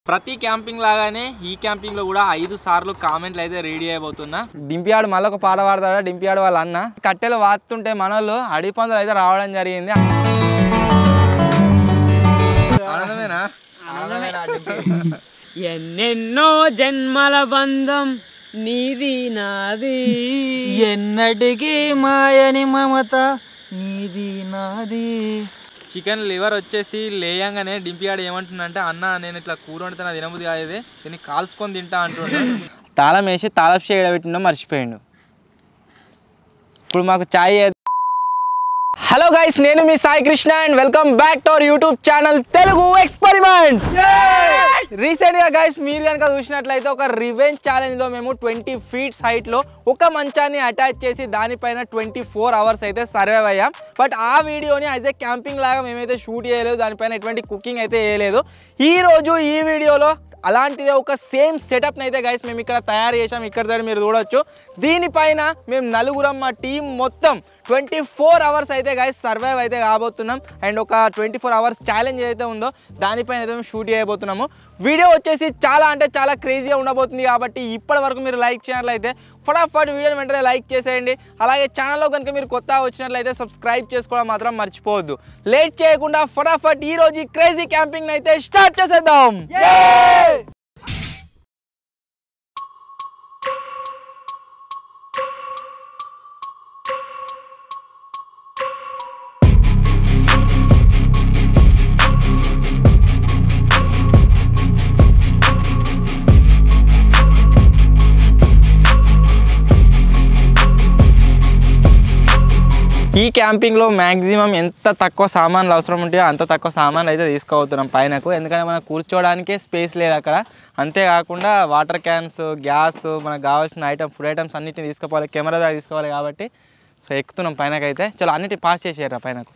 ప్రతి క్యాంపింగ్ లాగానే ఈ క్యాంపింగ్ లో కూడా ఐదు సార్లు కామెంట్లు అయితే రెడీ అయిపోతున్నా డింపియాడు మళ్ళీ ఒక పాట పాడతాడా డింపియాడు వాళ్ళ అన్న కట్టెలు వాతుంటే మనోళ్ళు అడవి పందులు అయితే రావడం జరిగింది ఆనందమేనా ఎన్నెన్నో జన్మల బంధం నీది నాది ఎన్నటికీ మాయని మమత నీది నాది చికెన్ లివర్ వచ్చేసి లేయంగానే డింపియాడు ఏమంటుందంటే అన్న నేను ఇట్లా కూర వండితే నా తినబుద్ధి కాదు దీన్ని కాల్చుకొని తింటా అంటుండే తాళం వేసి తాళపు చేయడబెట్టిండో మర్చిపోయిండు ఇప్పుడు మాకు ఛాయ్ హలో గైస్ నేను మీ Sai Krishna and welcome back to our YouTube channel Telugu experiment recent గా గైస్ మీరు కనుక చూసినట్లయితే ఒక రివెంజ్ ఛాలెంజ్ లో మేము ట్వంటీ ఫీట్స్ హైట్ లో ఒక మంచాన్ని అటాచ్ చేసి దానిపైన ట్వంటీ ఫోర్ అవర్స్ అయితే సర్వైవ్ అయ్యాం బట్ ఆ వీడియోని యాజ్ ఏ క్యాంపింగ్ లాగా మేమైతే షూట్ చేయలేదు దానిపైన ఎటువంటి కుకింగ్ అయితే చేయలేదు ఈ రోజు ఈ వీడియోలో అలాంటిదే ఒక సేమ్ సెటప్ని అయితే గైస్ మేము ఇక్కడ తయారు చేసాం ఇక్కడ సైడ్ మీరు చూడొచ్చు దీనిపైన మేము నలుగురం మా టీం మొత్తం ట్వంటీ ఫోర్ అవర్స్ అయితే గైస్ సర్వైవ్ అయితే కాబోతున్నాం అండ్ ఒక ట్వంటీ ఫోర్ అవర్స్ ఛాలెంజ్ ఏదైతే ఉందో దానిపైన అయితే మేము షూట్ చేయబోతున్నాము వీడియో వచ్చేసి చాలా అంటే చాలా క్రేజీగా ఉండబోతుంది కాబట్టి ఇప్పటి వరకు మీరు లైక్ చేయాలైతే ఫటాఫట్ వీడియోని వెంటనే లైక్ చేసేయండి అలాగే ఛానల్లో కనుక మీరు కొత్తగా వచ్చినట్లయితే సబ్స్క్రైబ్ చేసుకోవడం మాత్రం మర్చిపోవద్దు లేట్ చేయకుండా ఫటాఫట్ ఈ రోజు క్రేజీ క్యాంపింగ్ అయితే స్టార్ట్ చేసేద్దాం ఈ క్యాంపింగ్లో మ్యాక్సిమం ఎంత తక్కువ సామాన్లు అవసరం ఉంటాయో అంత తక్కువ సామాన్లు అయితే తీసుకోబోతున్నాం పైనకు ఎందుకంటే మనకు కూర్చోవడానికే స్పేస్ లేదు అక్కడ అంతేకాకుండా వాటర్ క్యాన్స్ గ్యాస్ మనకు కావాల్సిన ఐటమ్ ఫుడ్ ఐటమ్స్ అన్నిటిని తీసుకోవాలి కెమెరా బ్యాగ్ తీసుకోవాలి కాబట్టి సో ఎక్కుతున్నాం పైనకైతే చలో అన్నిటి పాస్ చేసేయరా పైనకు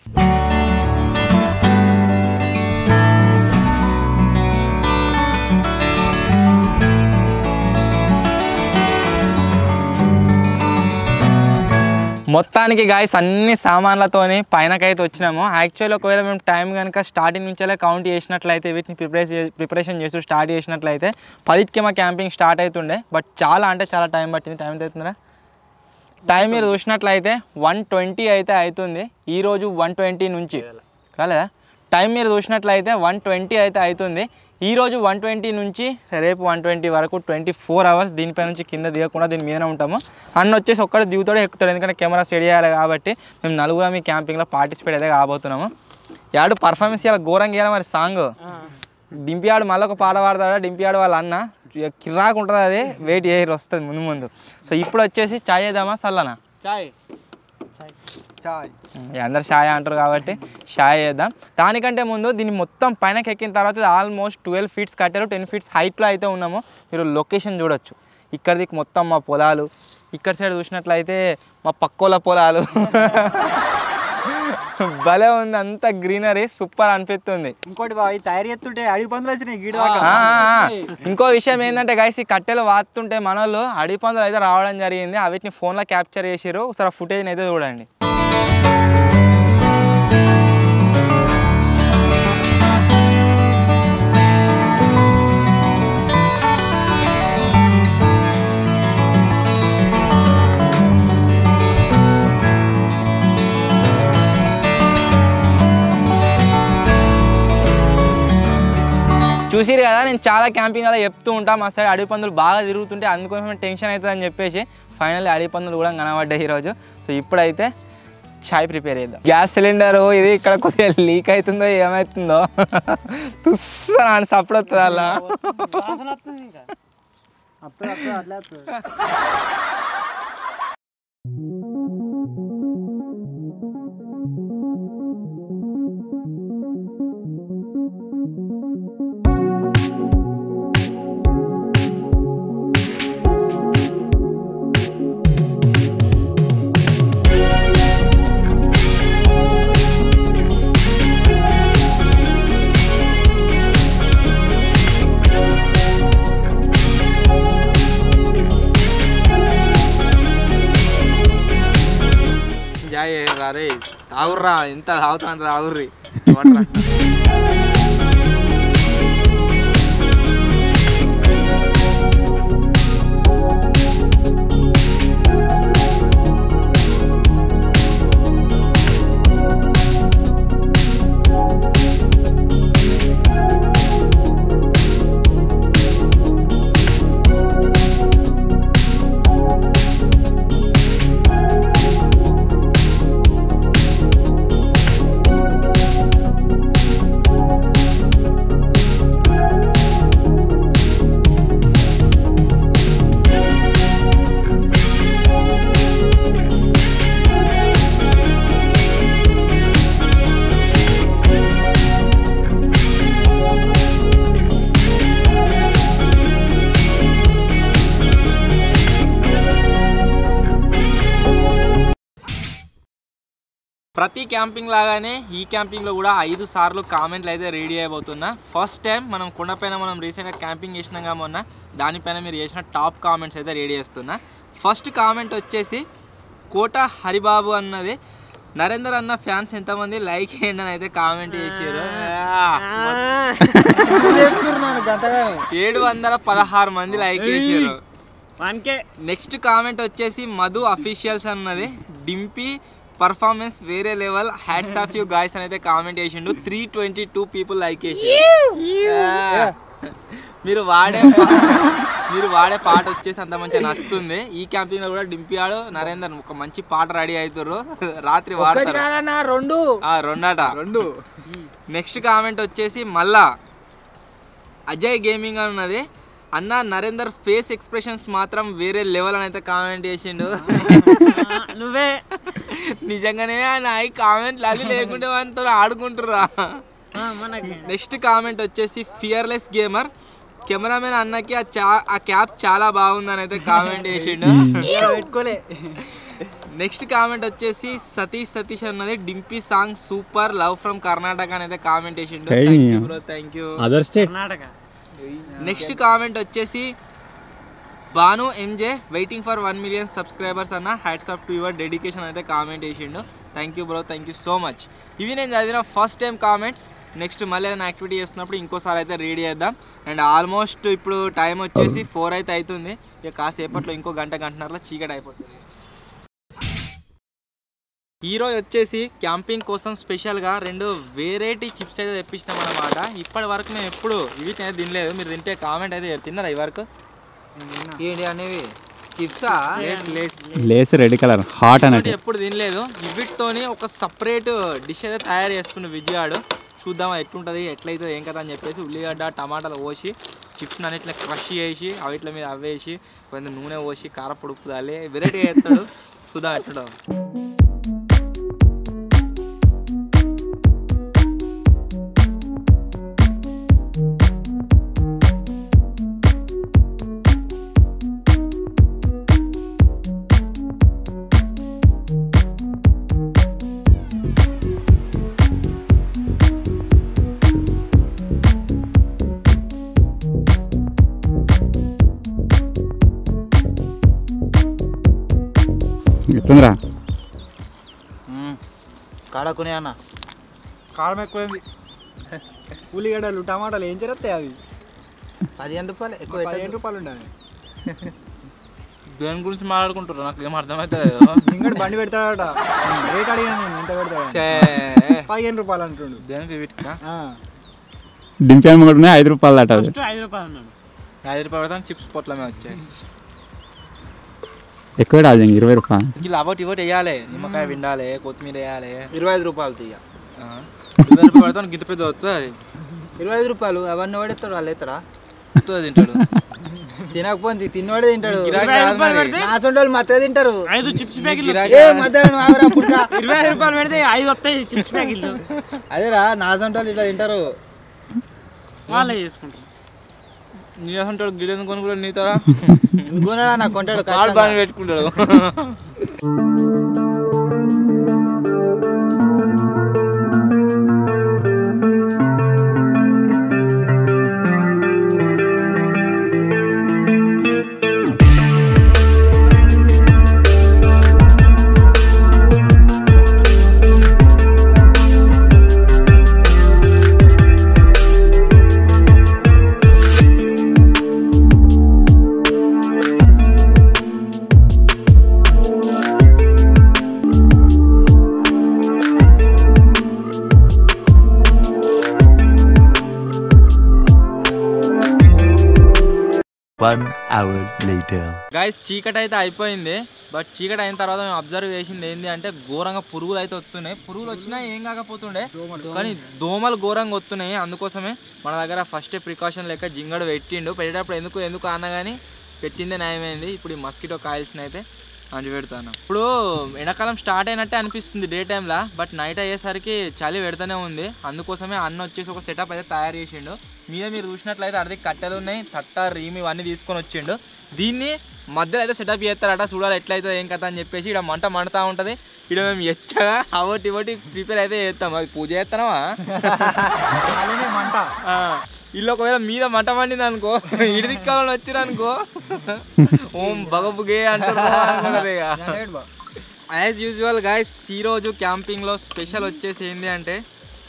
మొత్తానికి గాయస్ అన్ని సామాన్లతోని పైనకైతే వచ్చినాము యాక్చువల్లీ ఒకవేళ మేము టైం కనుక స్టార్టింగ్ నుంచే కౌంట్ చేసినట్లయితే వీటిని ప్రిపరేట్ ప్రిపరేషన్ చేస్తూ స్టార్ట్ చేసినట్లయితే పదిటికి మా క్యాంపింగ్ స్టార్ట్ అవుతుండే బట్ చాలా అంటే చాలా టైం పట్టింది టైం ఎంత అవుతుందా టైం మీరు చూసినట్లయితే వన్ ట్వంటీ అయితే అవుతుంది ఈరోజు వన్ ట్వంటీ నుంచి కాలేదా టైం మీరు చూసినట్లయితే వన్ ట్వంటీ అయితే అవుతుంది ఈరోజు వన్ ట్వంటీ నుంచి రేపు వన్ ట్వంటీ వరకు ట్వంటీ ఫోర్ అవర్స్ దీనిపై నుంచి కింద దిగకుండా దీని మీదనే ఉంటాము అన్న వచ్చేసి ఒక్కడే దిగుతాడే ఎక్కుతాడు ఎందుకంటే కెమెరా సెట్ చేయాలి కాబట్టి మేము నలుగురం ఈ క్యాంపింగ్లో పార్టిసిపేట్ అయితే కాబోతున్నాము యాడు పర్ఫార్మెన్స్ ఇవ్వాలి ఘోరంగా ఇవ్వాలి మరి సాంగ్ డింపియాడు మళ్ళీ ఒక పాట పాడతాడా డింపియాడు వాళ్ళ అన్న ఇక కిరాకు ఉంటుంది అది వెయిట్ చేయరు వస్తుంది ముందు ముందు సో ఇప్పుడు వచ్చేసి చాయ్ చేద్దామా సల్లనా చాయ్ చాయ్ అందరు షాయ్ అంటారు కాబట్టి షాయ్ చేద్దాం దానికంటే ముందు దీన్ని మొత్తం పైనకి ఎక్కిన తర్వాత ఇది ఆల్మోస్ట్ ట్వెల్వ్ ఫీట్స్ కట్టారు టెన్ ఫీట్స్ హైట్లో అయితే ఉన్నాము మీరు లొకేషన్ చూడొచ్చు ఇక్కడికి మొత్తం మా పొలాలు ఇక్కడ సైడ్ చూసినట్లయితే మా పక్కోల పొలాలు భలే ఉంది అంత గ్రీనరీ సూపర్ అనిపిస్తుంది ఇంకోటి బావ ఈ తయారు చేస్తుంటే అడిగి పందులు వచ్చినాయి గీడ ఆ, ఆ, ఆ. ఇంకో విషయం ఏంటంటే గైస్ ఈ కట్టెలు వాతుంటే మనోళ్ళు అడవి పందులు అయితే రావడం జరిగింది వీటిని ఫోన్లో క్యాప్చర్ చేసిరు ఒకసారి ఫుటేజ్ అయితే చూడండి చూసిరు కదా నేను చాలా క్యాంపింగ్ అలా చెప్తూ ఉంటాం మా సైడ్ అడవి పందులు బాగా తిరుగుతుంటే అందుకోసం టెన్షన్ అవుతుంది అని చెప్పేసి ఫైనల్లీ అడవి పందులు కూడా కనబడ్డాయి ఈరోజు సో ఇప్పుడైతే చాయ్ ప్రిపేర్ చేద్దాం గ్యాస్ సిలిండర్ ఇది ఇక్కడ కొద్దిగా లీక్ అవుతుందో ఏమవుతుందో తుస్సా అని సప్పుడు వస్తుంది అలా వాసన వస్తుంది ఇంకా అప్పుడు అప్పుడు అట్లా వస్తుంది. జాయ్ రే తాగుర్రా ఎంత తాగుతాను తాగుర్రి ప్రతి క్యాంపింగ్ లాగానే ఈ క్యాంపింగ్లో కూడా ఐదు సార్లు కామెంట్లు అయితే రెడీ అయిపోతున్నా ఫస్ట్ టైం మనం కొండపైన మనం రీసెంట్గా క్యాంపింగ్ చేసినాం మొన్న దానిపైన మీరు చేసిన టాప్ కామెంట్స్ అయితే రెడీ చేస్తున్నా ఫస్ట్ కామెంట్ వచ్చేసి కోట హరిబాబు అన్నది నరేందర్ అన్న ఫ్యాన్స్ ఎంతమంది లైక్ చేయండి అని అయితే కామెంట్ చేసారు ఏడు వందల పదహారు మంది లైక్ చేసారు వానికే నెక్స్ట్ కామెంట్ వచ్చేసి మధు అఫీషియల్స్ అన్నది డింపి పర్ఫార్మెన్స్ వేరే level hats off you guys అని అయితే కామెంట్ చేసిండు three twenty two people like చేసి మీరు వాడే పా- మీరు వాడే పాట వచ్చేసి అంత మంచిగా నచ్చుతుంది ఈ క్యాంపింగ్ లో కూడా డింపి ఆడు నరేందర్ ఒక మంచి పాట రెడీ అవుతారు రాత్రి వాడతారు రెండు ఆ, రెండట రెండు నెక్స్ట్ కామెంట్ వచ్చేసి మళ్ళా అజయ్ గేమింగ్ అని ఉన్నది అన్న నరేందర్ ఫేస్ ఎక్స్ప్రెషన్స్ మాత్రం వేరే లెవెల్ అని అయితే కామెంట్ చేసిండు ఆ, నువ్వే నిజంగానే ఆయన ఈ కామెంట్లు అవి లేకుంటే వాళ్ళతో ఆడుకుంటుర్రా ఆ, మనకి నెక్స్ట్ కామెంట్ వచ్చేసి ఫియర్లెస్ గేమర్ కెమెరామెన్ అన్నకి ఆ చా ఆ క్యాప్ చాలా బాగుందని అయితే కామెంట్ చేసిండు పెట్టుకోలే నెక్స్ట్ కామెంట్ వచ్చేసి సతీష్ సతీష్ అన్నది Dimpi song super love from Karnataka అని అయితే కామెంట్ చేసిండు thank you bro thank you other state Karnataka next comment వచ్చేసి Bhanu MJ waiting for one million subscribers అన్న hats off to your dedication అయితే కామెంట్ చేసిండు thank you bro thank you so much ఇవి నేను చదివిన ఫస్ట్ టైం కామెంట్స్ నెక్స్ట్ మళ్ళీ ఏదైనా activity చేస్తున్నప్పుడు ఇంకోసారి అయితే రెడీ చేద్దాం అండ్ ఆల్మోస్ట్ ఇప్పుడు టైం వచ్చేసి ఫోర్ అయితే అవుతుంది ఇక కాసేపట్లో ఇంకో గంట గంటన్నరలో చీకటి అయిపోతుంది ఈరోజు వచ్చేసి క్యాంపింగ్ కోసం స్పెషల్గా రెండు వెరైటీ చిప్స్ అయితే తెప్పించినాం అనమాట ఇప్పటి వరకు మేము ఎప్పుడు ఇవి నేను తినలేదు మీరు తింటే కామెంట్ అయితే తిన్నారా ఈ వరకు ఏంటి అనేవి చిప్సా Lay's Lay's Lay's red colour hot ఇటువంటి అన్నట్టు ఎప్పుడు తినలేదు వీటితోని ఒక సపరేట్ డిష్ అయితే తయారు చేసుకున్న విజయాడు చూద్దాం అది ఎట్లుంటుంది ఎట్లయితుంది ఏం కదా అని చెప్పేసి ఉల్లిగడ్డ టమాటాలు పోసి చిప్స్ అన్నిట్లో క్రష్ చేసి అవిట్ల మీద అవేసి కొంచెం నూనె పోసి కారపొడి ఉప్పు దాలి వెరైటీ చేస్తాడు చూద్దాం ఎట్లుంటుందో ఎట్లుందిరా కాడకునే అన్న కారం ఎక్కువైంది ఉల్లిగడ్డలు టమాటాలు ఏం చేస్తాయి అవి పదిహేను రూపాయలు ఎక్కువ పదిహేను రూపాయలు ఉండాలి దేని గురించి మాట్లాడుకుంటారు నాకు ఏం అర్థమవుతలేదు ఇంకటి బండి పెడతాడట రేట్ అడిగాను నేను ఎంత పెడతాడు పదిహేను రూపాయలు అంటుండు దేనికి వీటికి ఆ. డింపాన్ కూడా ఉన్నాయి ఐదు రూపాయలు అట అది ఫస్ట్ ఐదు రూపాయలు అన్నాడు ఐదు రూపాయలు పెడతాను చిప్స్ పొట్లమే వచ్చాయి ఎక్కువ రాదు ఇరవై రూపాయలు ఇలా అవటి ఇవటి వేయాలి నిమ్మకాయ విండాలి కొత్తిమీర వేయాలి ఇరవై ఐదు రూపాయలు తీయ ఆ. ఇరవై రూపాయలు పెడతాను గింత పెద్ద వస్తుంది ఇరవై ఐదు రూపాయలు అవన్నీ వాడేస్తాడు వాళ్ళు ఎత్తరా వస్తుంది తింటాడు తినకపోతే తిన్నవాడే తింటాడు గిరాకీ ఇరవై ఐదు రాదు రూపాయలు మరి. పెడితే నా సొంటోళ్ళు మత్తే తింటారు ఐదు చిప్స్ ప్యాకెట్లు గిరాకీ ఏ రాదు. మధ్యాహ్నం ఆగరా పుట్ట ఇరవై ఐదు రూపాయలు పెడితే ఐదు వస్తాయి చిప్స్ ప్యాకెట్లు అదేరా నా సొంటోళ్ళు ఇట్లా తింటారు వాళ్ళే చేసుకుంటారు నీ అంటాడు గిడెందుకు కొని కూడా నీతో ఇంకోనా నాకు కొంటాడు కాడు ఖచ్చితంగా. బాగా పెట్టుకుంటాడు One hour later. గాయస్ చీకటి అయితే అయిపోయింది బట్ చీకటి అయిన తర్వాత మేము అబ్జర్వ్ చేసింది ఏంటి అంటే ఘోరంగా పురుగులు అయితే వస్తున్నాయి పురుగులు వచ్చినా ఏం కాకపోతుండే కానీ దోమలు ఘోరంగా వస్తున్నాయి అందుకోసమే మన దగ్గర ఫస్ట్ ప్రికాషన్ లెక్క జింగడు పెట్టిండు పెట్టేటప్పుడు ఎందుకు ఎందుకు అన్నా కానీ పెట్టిందే న్యాయమైంది ఇప్పుడు ఈ మస్కిటో కాయిల్స్ని అయితే అంటి పెడతాను ఇప్పుడు ఎండాకాలం స్టార్ట్ అయినట్టే అనిపిస్తుంది డే టైంలో బట్ నైట్ అయ్యేసరికి చలి పెడతానే ఉంది అందుకోసమే అన్న వచ్చేసి ఒక సెటప్ అయితే తయారు చేసిండు మీద మీరు చూసినట్లయితే అడిగి కట్టెలు ఉన్నాయి తట్ట రీమ్ ఇవన్నీ తీసుకొని వచ్చిండు దీన్ని మధ్యలో అయితే సెటప్ చేస్తారట చూడాలి ఎట్లయితే ఏం కథ అని చెప్పేసి ఇక్కడ మంట మండుతూ ఉంటుంది ఇక్కడ మేము ఎచ్చగా అవటి ఇవటి ప్రిపేర్ అయితే చేస్తాం అది పూజ చేస్తానవా అలానే మంట ఆ, ఇల్లు ఒకవేళ మీద మంట మండింది అనుకో ఇడి దిక్కాలని వచ్చిరు అనుకో ఓం బగబుగే అంటారు యాజ్ యూజువల్ గాయస్ ఈ రోజు క్యాంపింగ్ లో స్పెషల్ వచ్చేసి ఏంటి అంటే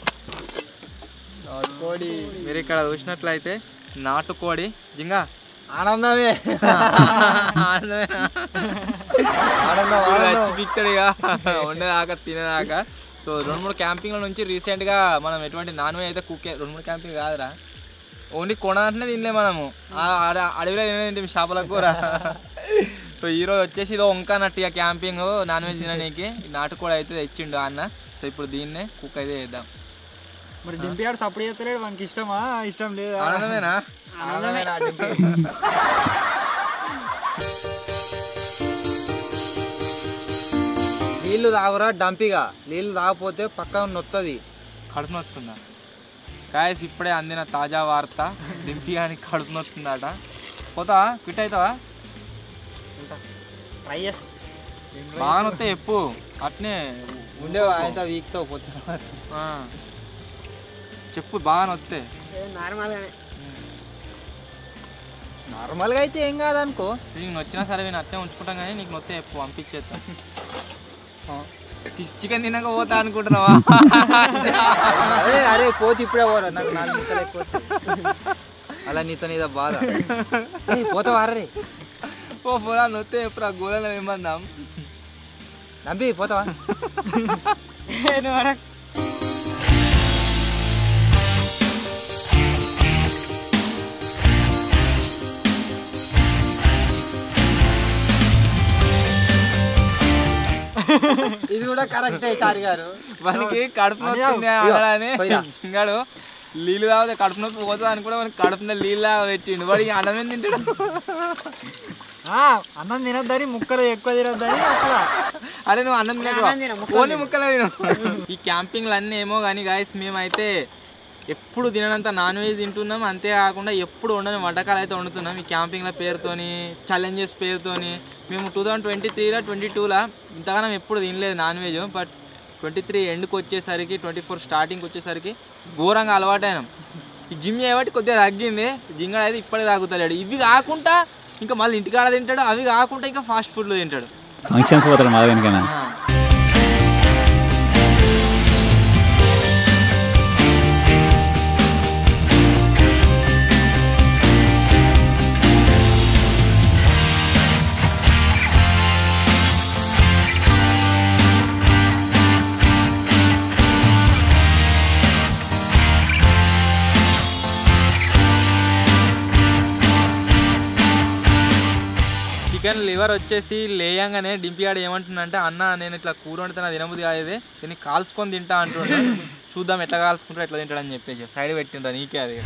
నాటుకోడి మీరు ఇక్కడ చూసినట్లయితే నాటుకోడి జింగా ఆనందమే ఆనందమే. ఆనందం ఇప్పుడు ఆనందం. వచ్చి పిక్కడిగా ఉండేదాకా తినేదాకా సో రెండు మూడు క్యాంపింగ్ల నుంచి రీసెంట్గా మనం ఎటువంటి నాన్ వెజ్ అయితే కుక్ రెండు మూడు క్యాంపింగ్ కాదురా ఓన్లీ కొనాలంటే తినలే మనము ఆ ఆడ- అడవిలో తినేది చేపల కూర సో ఈరోజు వచ్చేసి ఇదో వంకానట్టు ఇక క్యాంపింగ్ నాన్ వెజ్ తినడానికి నాటుకోడి అయితే తెచ్చిండు అన్న సో ఇప్పుడు దీన్నే కుక్ అయితే చేద్దాం మరి దింపియాడు సప్పుడు చేస్తలేడు మనకి ఇష్టమా ఇష్టం లేదా ఆనందమేనా ఆనందమేనా డింపి? నీళ్ళు తాగురా డంపిగా నీళ్ళు తాగపోతే పక్కన నొత్తది కడుపు నొస్తుందా కాయస్ ఇప్పుడే అందిన తాజా వార్త దింపియానికి కడుపు నొస్తుందట పోతా ఫిట్ అవుతావా ట్రై చేస్తా బాగా నొస్తే చెప్పు అట్నే ఉండే ఆయన వీక్తో పోతే ఆ. చెప్పు బాగా నొస్తే నార్మల్గానే నార్మల్గా అయితే ఏం కాదనుకో నీకు నొచ్చినా సరే నేను అట్నే ఉంచుకుంటాం కానీ నీకు నొస్తే చెప్పు పంపించేస్తా చికెన్ తినక పోతా అనుకుంటున్నావా అరే అరే పోతే ఇప్పుడే పోరా నాకు నాలుగు నిమిషాలు అయిపోతుంది అలా నీతో నీదో బాధ ఏయ్, పోతావా రే ఓ పోరా నొత్తే ఎప్పుడు ఆ గోళలో ఏమన్నాం డంపి పోతావా ఇది కూడా కరెక్టే చారి గారు మనకి కడుపు నొస్తుంది అనగానే పోయిరా. చింగాడు నీళ్ళు తాగితే కడుపు నొప్పి పోతుంది అని కూడా మనకి కడుపు మీద నీళ్ళు తాగా పెట్టిండు వాడు ఇక అన్నం ఏం తింటాడు ఆ, అన్నం తినొద్దని ముక్కలు ఎక్కువ తినొద్దని అట్లా అరే నువ్వు అన్నం తినకు అన్నం తిన, ముక్కలు ఓన్లీ ముక్కలే తిను ఈ క్యాంపింగ్లు అన్నీ ఏమో కానీ గాయస్ మేమైతే ఎప్పుడు తిననంత నాన్ వెజ్ తింటున్నాం అంతేకాకుండా ఎప్పుడు వండని వంటకాలు అయితే వండుతున్నాం ఈ క్యాంపింగ్ల పేరుతోని ఛాలెంజెస్ పేరుతోని మేము టూ థౌజండ్ ట్వంటీ త్రీలో ట్వంటీ టూలో ఇంతగానం ఎప్పుడు తినలేదు non veg but twenty three ఎండ్కి వచ్చేసరికి ట్వంటీ ఫోర్ స్టార్టింగ్కి వచ్చేసరికి ఘోరంగా అలవాటైనాం ఈ జిమ్ చేయబట్టి కొద్దిగా తగ్గింది జింగడ అయితే ఇప్పటికి తాగుతలేడు ఇవి కాకుండా ఇంకా మళ్ళీ ఇంటికాడ తింటాడు అవి కాకుండా ఇంకా ఫాస్ట్ ఫుడ్లో తింటాడు ఫంక్షన్స్ పోతాడు మా వెనకైనా చికెన్ లివర్ వచ్చేసి లేయంగానే డింపియాడు ఏమంటుందంటే అన్న నేను ఇట్లా కూర వండితే తినబుద్ధి కాదు దీన్ని కాల్చుకొని తింటా అంటుండే చూద్దాం ఎట్లా కాల్చుకుంటారో ఎట్లా తింటాడని చెప్పేసి సైడ్ పెట్టిండ్రా నీకే అది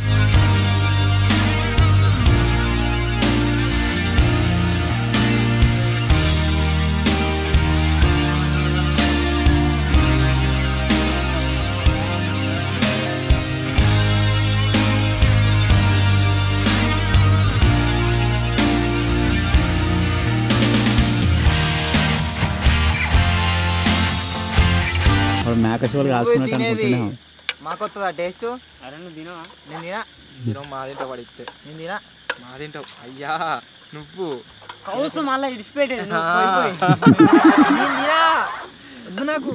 వాడు మేక షోలు కాసుకున్నట్టు తినేది అనుకుంటున్నాం మాకు వస్తుందా టేస్ట్ అరే నువ్వు తినవా నేను తినా తినం మా తింటావు పడితే నేను తినా మా తింటావు అయ్యా నువ్వు కౌసు మళ్ళీ ఇడిచిపెట్టేది నువ్వు పోయి పోయి. నేను తినా వద్దు నాకు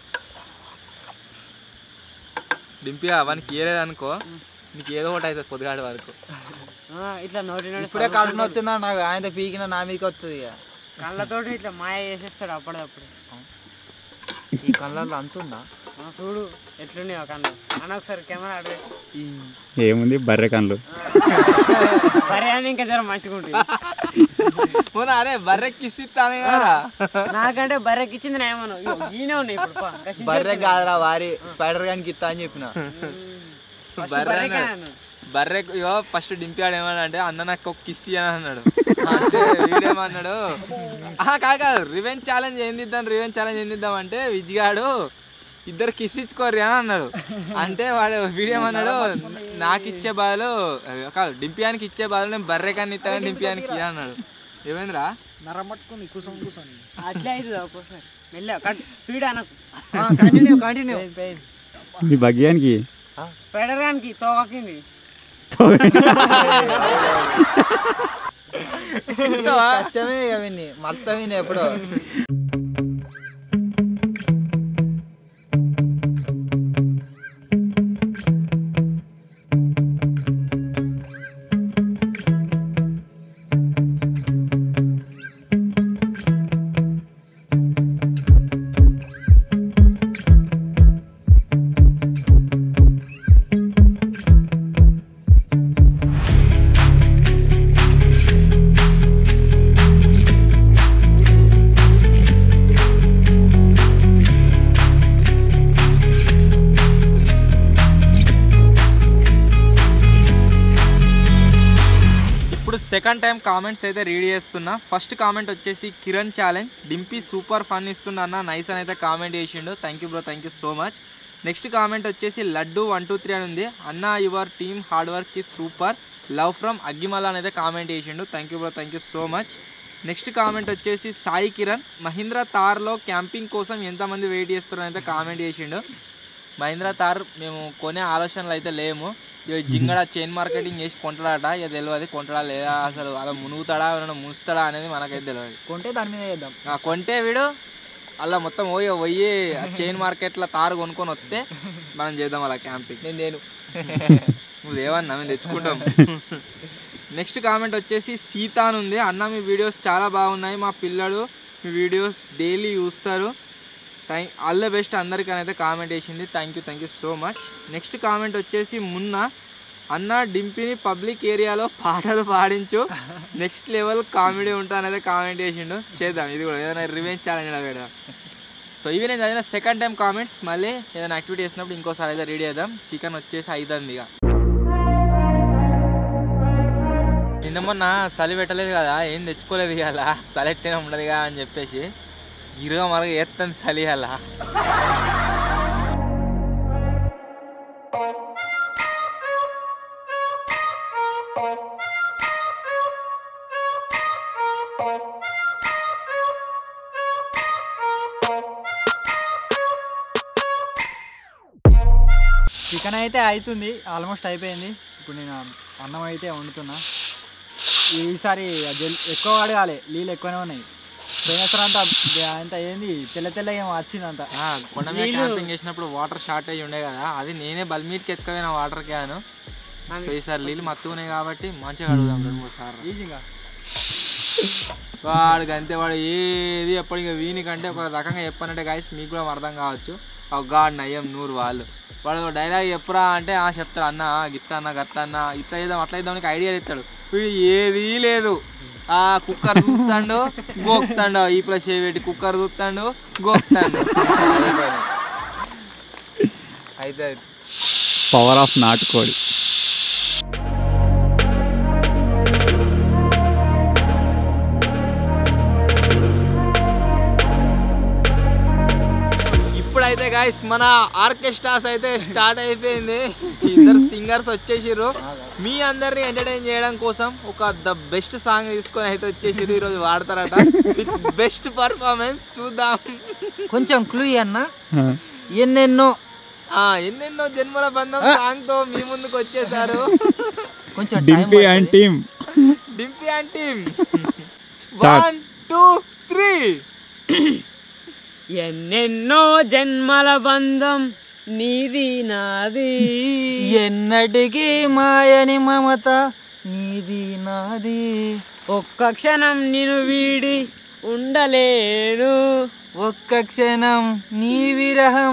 డింపియా వానికి ఏలేదు అనుకో నీకు ఏదో ఒకటి అవుతుంది పొద్దుగాడి వరకు ఆ, ఇట్లా నోటి నోటి ఇప్పుడే కడుపు వస్తుందా నాకు ఆయన పీకిన నా మీదకి వస్తుంది ఇక కళ్ళతోటి ఇట్లా మాయ చేసేస్తాడు అప్పటిదప్పుడు ఈ కళ్ళల్లో అంతుందా ఆ, చూడు ఎట్లున్నాయో కళ్ళు అని ఒకసారి కెమెరా అడవి ఏముంది బర్రె కళ్ళు పర్యాన్ని ఇంకా జర మంచిగా ఉంటుంది పోనా అరే బర్రెకి ఇస్తానే కదా నాకంటే బర్రెకి ఇచ్చింది నా ఏమన్నా ఈయనే ఉన్నాయి ఇప్పుడు పా. ఇంకా చింత బర్రె ఎత్తున్నా. కాదురా వారి స్పైడర్ గానికి ఇస్తా అని చెప్పిన First బర్రె బర్రెకే అన్నాడు. అన్నాడు. బర్రె ఇగో ఫస్ట్ డింపాడు ఏమన్నా అంటే అన్న నాకు ఒక కిస్ అని అన్నాడు అంటే వీడేమన్నాడు ఆహా కాదు కాదు రివెంజ్ ఛాలెంజ్ ఏం దిద్దాం రివెంజ్ ఛాలెంజ్ ఏం దిద్దాం అంటే విజ్గాడు ఇద్దరు కిస్ ఇచ్చుకోర్రి అని అన్నాడు అంటే వాడు వీడేమన్నాడు నాకు ఇచ్చే బదులు అదే కాదు డింపియానికి ఇచ్చే బదులు నేను బర్రె కానీ ఇస్తాను డింపియానికి ఇయ్య అన్నాడు ఏమైందిరా నరం పట్టుకుంది కూర్చొని కూర్చొని అట్లే అవుతుంది ఒక్కోసారి మెల్ల కట్ స్పీడ్ అనకు కంటిన్యూ కంటిన్యూ మీ భగ్యానికి స్పైడర్ గానికి తోకకింది కష్టమే అవన్నీ మొత్తం విని ఎప్పుడో ఇప్పుడు సెకండ్ టైం కామెంట్స్ అయితే రీడ్ చేస్తున్నా ఫస్ట్ కామెంట్ వచ్చేసి Kiran challenge Dimpi super fun ఇస్తున్నా అన్న నైస్ అని అయితే కామెంట్ చేసిండు thank you bro thank you so much next comment వచ్చేసి లడ్డు వన్ టూ త్రీ అని ఉంది అన్న your team hard work is super love from Aggimalla అని అయితే కామెంట్ చేసిండు thank you bro thank you so much next comment వచ్చేసి సాయి కిరణ్ మహీంద్రా తార్లో క్యాంపింగ్ కోసం ఎంతమంది వెయిట్ చేస్తున్నారని అయితే కామెంట్ చేసిండు మహీంద్రా తార్ మేము కొనే ఆలోచనలు అయితే లేము ఇక జింగడ చైన్ మార్కెటింగ్ చేసి కొంటాడట ఇక తెలియదు కొంటాడా లేదా అసలు అలా మునుగుతాడా ఎవరైనా మునుస్తాడా అనేది మనకైతే తెలియదు కొంటే దాని మీద వేద్దాం ఆ కొంటే వీడు అలా మొత్తం పోయి పోయి చైన్ మార్కెట్లో తారు కొనుక్కొని వస్తే మనం చేద్దాం అలా క్యాంపింగ్ నేను నేను నువ్వు ఏమన్నా మేము తెచ్చుకుంటాం నెక్స్ట్ కామెంట్ వచ్చేసి సీత అని ఉంది అన్న మీ వీడియోస్ చాలా బాగున్నాయి మా పిల్లలు మీ వీడియోస్ డైలీ చూస్తారు థ్యాంక్ ఆల్ ద బెస్ట్ అందరికీ అయితే కామెంట్ వేసింది thank you thank you so much next comment వచ్చేసి మున్న అన్న డింపిని పబ్లిక్ ఏరియాలో పాటలు పాడించు నెక్స్ట్ లెవెల్ కామెడీ ఉంటా అనేది కామెంట్ చేసిండు చేద్దాం ఇది కూడా ఏదైనా రివెంజ్ ఛాలెంజ్ పెడదాం సో ఇవి నేను చదివిన సెకండ్ టైం కామెంట్స్ మళ్ళీ ఏదైనా యాక్టివిటీ చేసినప్పుడు ఇంకోసారి అయితే రెడీ చేద్దాం చికెన్ వచ్చేసి అవుతుంది ఇక నిన్న మొన్న చలి పెట్టలేదు కదా ఏం తెచ్చుకోలేదు ఇవాళ చలి ఎట్టినా ఉండదుగా అని చెప్పేసి ఇరుగా మరగ ఎత్తాను చలి అలా చికెన్ అయితే అవుతుంది ఆల్మోస్ట్ అయిపోయింది ఇప్పుడు నేను అన్నం అయితే వండుతున్నా ఈసారి జల్ ఎక్కువ అడగాలి నీళ్ళు ఎక్కువనే ఉన్నాయి పోయినసారి అంతా అంత ఏంది తెల్ల తెల్ల ఏమో వచ్చింది అంత ఆ, కొండ మీద క్యాంపింగ్ చేసినప్పుడు వాటర్ షార్టేజ్ ఉండే కదా అది నేనే బల్మీట్కి ఎత్తుకపోయిన వాటర్ క్యాన్ సో ఈసారి నీళ్ళు మత్తుకున్నాయి కాబట్టి మంచిగా అడుగుదాం రెండు మూడు సార్లు ఈజీగా వాడికి అంతే వాడు ఏది ఎప్పటికీ వీనికంటే ఒక రకంగా చెప్పనంటే గాయస్ మీకు కూడా అర్థం కావచ్చు ఒక గాడ్ నయ్యం నూరు వాళ్ళు వాడు ఒక డైలాగ్ చెప్పురా అంటే ఆ చెప్తాడు అన్న గిత్త అన్న గత్త అన్న ఇట్లా చేద్దాం అట్లా చేద్దాం నీకు ఐడియా ఇస్తాడు వీడు ఏదీ లేదు ఆ కుక్కర్ చూస్తాడు గోక్తాడు ఈ ప్లస్ ఏ పెట్టి కుక్కర్ చూస్తాడు గోక్తాడు అయితే పవర్ ఆఫ్ నాటుకోడి ఇప్పుడైతే గాయస్ మన ఆర్కెస్ట్రాస్ అయితే స్టార్ట్ అయిపోయింది ఇద్దరు సింగర్స్ వచ్చేసిర్రు మీ అందరిని ఎంటర్టైన్ చేయడం కోసం ఒక ద బెస్ట్ సాంగ్ తీసుకొని అయితే వచ్చేసిర్రు ఈరోజు వాడతారట విత్ బెస్ట్ పర్ఫార్మెన్స్ చూద్దాం కొంచెం క్లూ అన్న ఎన్నెన్నో ఆ ఎన్నెన్నో జన్మల బంధం సాంగ్ తో మీ ముందుకు వచ్చేసారు కొంచెం Dimpi and team Dimpi and team Start. One two three ఎన్నెన్నో జన్మల బంధం నీది నాది ఎన్నటికీ మాయని మమత నీది నాది ఒక్క క్షణం నేను వీడి ఉండలేను ఒక్క క్షణం నీ విరహం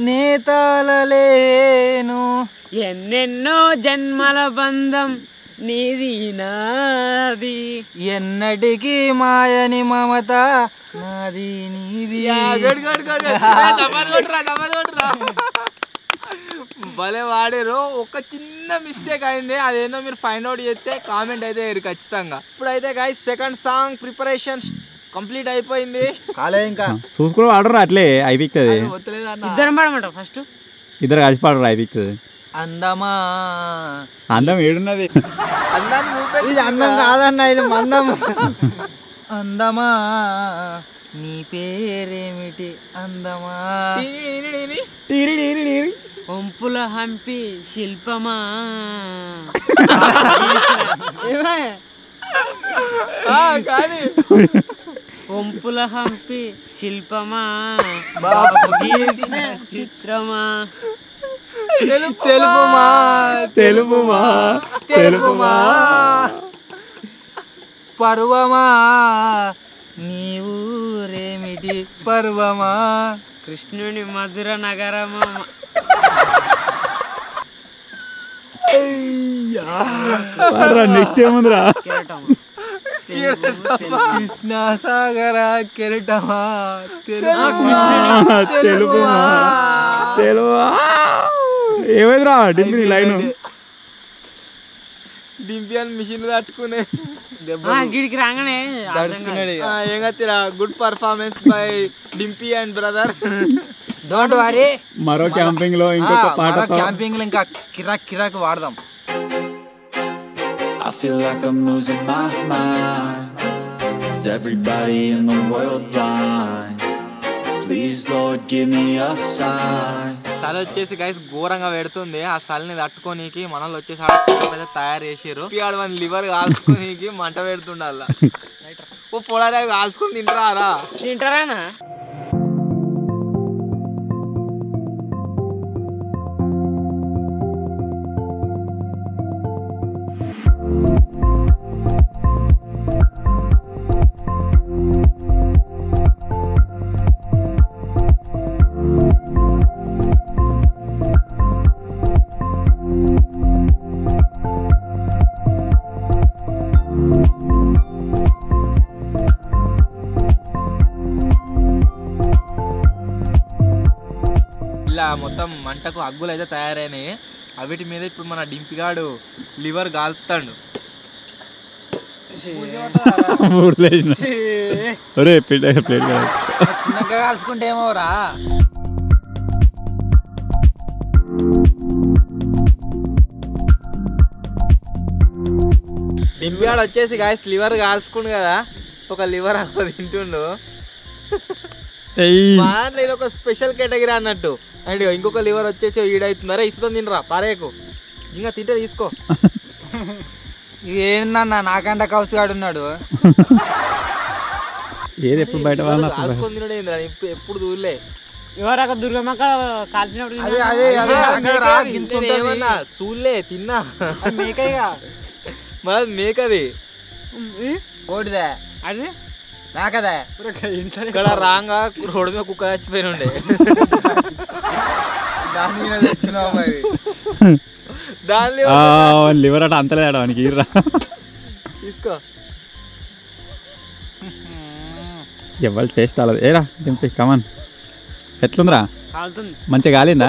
నేతాలలేను ఎన్నెన్నో జన్మల బంధం నీది నాది ఎన్నటికీ మాయని మమత నాది నీది గడ్ గడ్ గడ్ గడ్. ఏ, డబ్బాలు కొట్టురా, డబ్బాలు కొట్టురా. భలే వాడారు ఒక చిన్న మిస్టేక్ అయింది అదేందో మీరు ఫైండ్ అవుట్ చేస్తే కామెంట్ అయితే వేయరు ఖచ్చితంగా ఇప్పుడైతే guys second song preparation complete అయిపోయింది కాలేదు ఇంకా చూసుకుని వాడరు అట్లే అయిపోతుంది వద్దలేదు అన్న ఇద్దరం పడమంటావు ఫస్ట్ ఇద్దరు కలిసి పాడరు అయిపోతుంది అందమా అందం ఏడున్నది అందాన్ని చూపెట్టి ఇది అందం కాదన్న ఇది మందం అందమా నీ పేరేమిటి అందమా ఈని, ఈని, ఈని. ఒంపుల హంపి శిల్పమా ఏమే? ఆ, కానీ ఒంపుల హంపి శిల్పమా బాబు గీసిన చిత్రమా తెలుపుమా తెలుపుమా తెలుపుమా పర్వమా నీ ఊరేమిటి పర్వమా కృష్ణుని మధుర నగరమా నెక్స్ట్ ఏముందిరా కెరటమా కృష్ణ సాగర కెరటమా తెలుపుమా తెలువా ఏమైందిరా డింపి లైన్ డింపియన్ మిషన్ తట్టుకునే ఆ, గిడికి రాగానే అర్థం కాదు. ఆ, ఏం కత్తిరా good performance by Dimpi and brother don't worry మరో క్యాంపింగ్ లో ఇంకొక పాటతో క్యాంపింగ్ లో ఇంకా కిరాక్ కిరాక్ వాడదాం I feel like I'm losing my mind. Is everybody in the world blind? Please, Lord, give me a sign. చలి వచ్చేసి గైస్ ఘోరంగా పెడుతుంది ఆ చలిని తట్టుకోనీకి మనల్ని వచ్చేసి ఆడ setup అయితే తయారు చేసారు ఆడ మన లివర్ కాల్చుకోనీకి మంట పెడుతుండాల ఓ పొలాలు కాల్చుకొని తింటారా తింటారానా ఇలా మొత్తం మంటకు అగ్గులు అయితే తయారైనాయి అవిటి మీద ఇప్పుడు మన డింపిగాడు లివర్ కాల్తాడు ఊర్లేసిన ఒరే ప్లేట్ ప్లేట్ కదా చిన్నగా కాల్చుకుంటే ఏమో రా డింపిగాడు వచ్చేసి గాయస్ లివర్ కాల్చుకుండు కదా ఒక లివర్ అక్కడ తింటుండు ఏయ్ మా దాంట్లో ఇది ఒక స్పెషల్ కేటగిరీ అన్నట్టు అండ్ ఇంకొక లివర్ వచ్చేసి ఈడవుతుందరే ఇసుకొని తినరా పారేకు ఇంకా తింటే తీసుకో ఇది ఏందన్న నాకంట కౌసుగాడు ఉన్నాడు ఏది ఎప్పుడు బయట వాళ్ళ కాల్చుకొని తినడం ఏందిరా? ఎప్పుడు ఎప్పుడు చూడలే ఎవరొక దుర్గమ్మక్క కాల్చినప్పుడు అదే అదే అదే నాకంట రా, గింత ఉంటది. ఏమన్నా చూడలే తిన్నా మేకయ్యగా మరి మేకది కోడిదే అది నాకదే ఇక్కడ రాంగా రోడ్డు మీద కుక్క చచ్చిపోయిన ఉండే దాని మీద తెచ్చుకున్నావు మరి దానిలో లివర్ అట అంతలేడా వానికి ఇర్రా తీసుకో ఎవరు టేస్ట్ అలా ఏరా దింపి కమాన్ ఎట్లుందిరా కాలుతుంది మంచిగా కాలిందా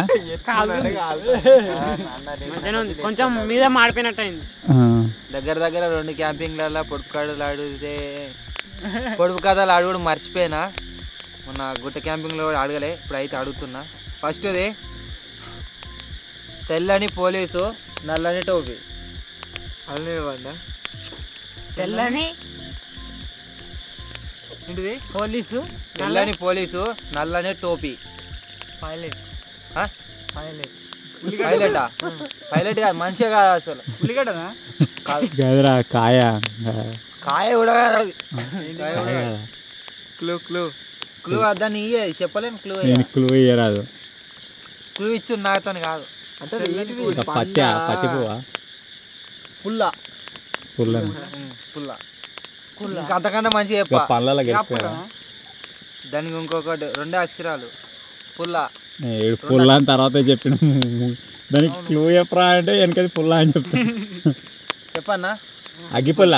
మంచిగానే ఉంది కొంచెం మీద మాడిపోయినట్టు అయింది ఆ, దగ్గర దగ్గర రెండు క్యాంపింగ్లలో పొడుపు కథలు ఆడితే పొడుపు కథలు ఆడు కూడా మర్చిపోయినా మొన్న గుట్ట క్యాంపింగ్లో కూడా అడగలే ఇప్పుడు అయితే అడుగుతున్నా ఫస్ట్ అది తెల్లని పోలీసు నల్లని టోపీ అన్నీ ఇవ్వండి తెల్లని ఏంటిది పోలీసు తెల్లని పోలీసు నల్లని టోపీ పైలట్ ఆ? పైలట్ పైలటా పైలట్ కాదు మనిషే కాదు అసలు ఉల్లిగడ్డనా కాదు కాదురా కాయ కాయ కూడా కాదు అది. కాయ కాదా? క్లూ క్లూ క్లూ అద్దని ఇయ్యే చెప్పలేను క్లూ నేను క్లూ ఇయ్యరాదు క్లూ ఇచ్చు నాతో కాదు అంటే ఏంటిది? ఇంకా పత్తి పత్తి పువ్వా పుల్ల పుల్ల పుల్ల ఇంకా అంతకంటే మంచిగా చెప్ప పళ్ళలో గెలిపారా దానికి ఇంకొకటి రెండే అక్షరాలు పుల్ల ఏడు పుల్ల అని తర్వాత చెప్పిన దానికి క్లూ చెప్పరా అంటే వెనకది పుల్ల అని చెప్తా చెప్పన్నా అగ్గి పుల్ల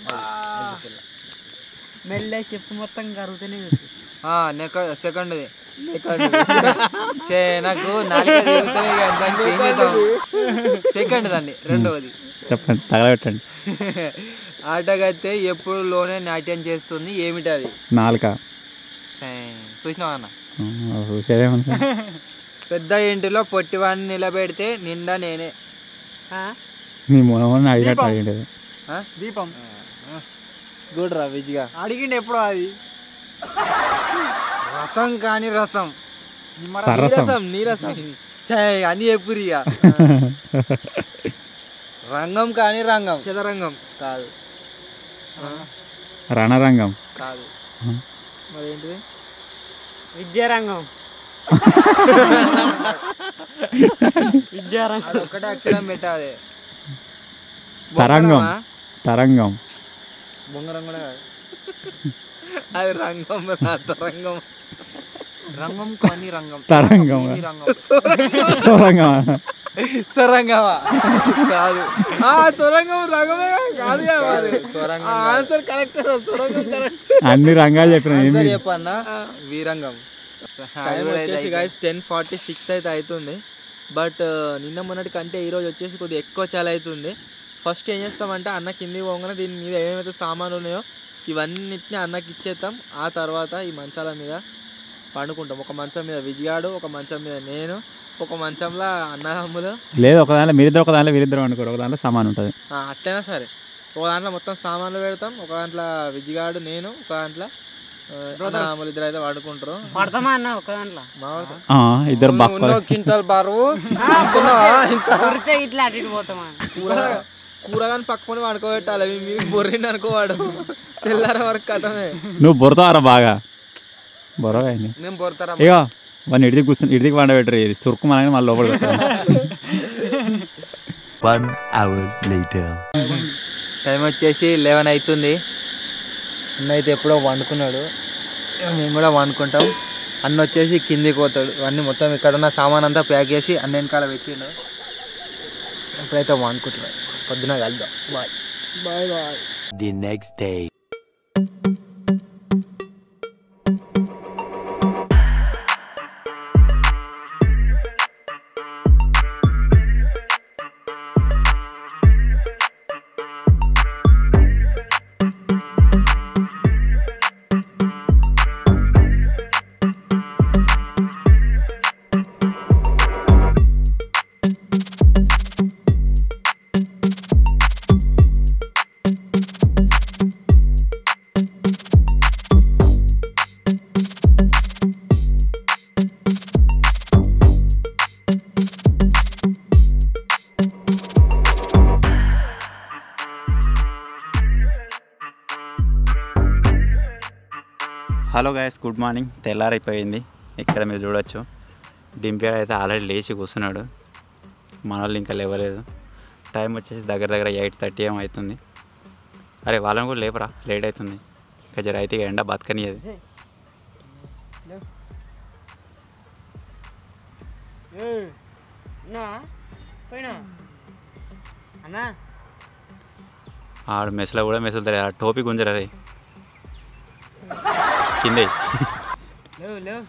మెల్ల చెప్పు మొత్తం కరుగుతూనే నెక సెకండ్ది చే నాకు నాలుక తిరుగుతుంది ఇక దానికి ఏం చేద్దాం సెకండ్ దాన్ని రెండవది చెప్పండి తగలబెట్టండి ఆటగైతే ఎప్పుడు లోనే నాట్యం చేస్తుంది ఏమిటి అది నాలుక చూసినావా అన్న చూసేదేమన్నా పెద్ద ఇంటిలో పొట్టివాడిని నిలబెడితే నిండా నేనే నీ మొన్న అడిగినట్టు అడిగిండేది ఆ? దీపం గుడ్ రా విజ్గా అడిగిండు ఎప్పుడో అది రసం కాని రసం సరసం నీరసం నీరసం ఛే, అన్ని ఎప్పుడు ఇక రంగం కానీ రంగం చదరంగం కాదు రణరంగం కాదు మరి ఏంటిది విద్యారంగం విద్యారంగం అది ఒక్కటే అక్షరం పెట్టాలి తరంగం బొంగరమా? తరంగం బొంగరం కూడా కాదు అది రంగం రా, తరంగం రంగం కానీ రంగం తరంగం. ఇది రంగం సొరంగం సొరంగమా కాదు ఆ సొరంగం రంగమే కాదు కదా మరి ఆన్సర్ కరెక్ట్ సొరంగం కరెక్ట్ అన్ని రంగాలు చెప్పిన ఆన్సర్ ఏంది చెప్పన్నా వీరంగం టైం వచ్చేసి గైస్ టెన్ ఫార్టీ సిక్స్ అయితే అవుతుంది బట్ నిన్న మొన్నటి కంటే ఈరోజు వచ్చేసి కొద్దిగా ఎక్కువ చాలా అవుతుంది ఫస్ట్ ఏం చేస్తామంటే అన్న కింది పోగానే దీని మీద ఏమేమైతే సామాన్లు ఉన్నాయో ఇవన్నిటిని అన్నకి ఇచ్చేస్తాం ఆ తర్వాత ఈ మంచాల మీద పండుకుంటాం ఒక మంచం మీద విజయాడు ఒక మంచం మీద నేను ఒక మంచంలో అన్నదమ్ములు లేదు ఒక దాంట్లో మీరిద్దరు ఒక దాంట్లో వీరిద్దరు అనుకోరు ఒక దాంట్లో సమానం ఉంటుంది ఆ, అట్లైనా సరే ఒక దాంట్లో మొత్తం సామాన్లు పెడతాం ఒక దాంట్లో విజిగాడు నేను ఒక దాంట్లో ఆ, అన్నదమ్ములు ఇద్దరు అయితే వాడుకుంటారు పడతామా అన్న ఒక దాంట్లో మా వాడితో. ఆ, ఇద్దరు ఉన్న బక్కలు క్వింటాల్ బరువు కొడితే ఇట్లా అటు ఇటు పోతామా కూర కూరగాని పక్కన పడుకోబెట్టాలి అవి మీకు బొర్రిండి అనుకోవాడు తెల్లార వరకు కథమే నువ్వు బొరతావరా బాగా బొరగా అయింది నేను బొరతారా ఇగో వాడిని ఇడిదికి కూర్చొని ఇడిదికి వండబెట్టరు ఇది సురుకు మనని మళ్ళీ లోపల One hour later. టైం వచ్చేసి లెవెన్ అవుతుంది అన్న అయితే ఎప్పుడో వండుకున్నాడు మేము కూడా వండుకుంటాం అన్న వచ్చేసి కిందికి పోతాడు అన్నీ మొత్తం ఇక్కడ ఉన్న సామాన్ అంతా ప్యాక్ చేసి అన్న వెనకాల పెట్టిండు ఎప్పుడైతే వండుకుంటున్నాడు పొద్దున కలుద్దాం bye bye bye The next day. Hello guys good morning తెల్లారైపోయింది ఇక్కడ మీరు చూడొచ్చు డింపియాడ్ అయితే ఆల్రెడీ లేచి కూర్చున్నాడు మన వాళ్ళు ఇంకా లేవలేదు టైం వచ్చేసి దగ్గర దగ్గర ఎయిట్ థర్టీ ఏం అవుతుంది అరే వాళ్ళని కూడా లేపరా లేట్ అవుతుంది ఇక జర అయితే ఇక ఎండ బతకనియదు అన్నా పోయినా అన్నా ఆడు మెసలో కూడా మెసలుతారు ఆ టోపీ గుంజరా రే కిందే లేవు లేవు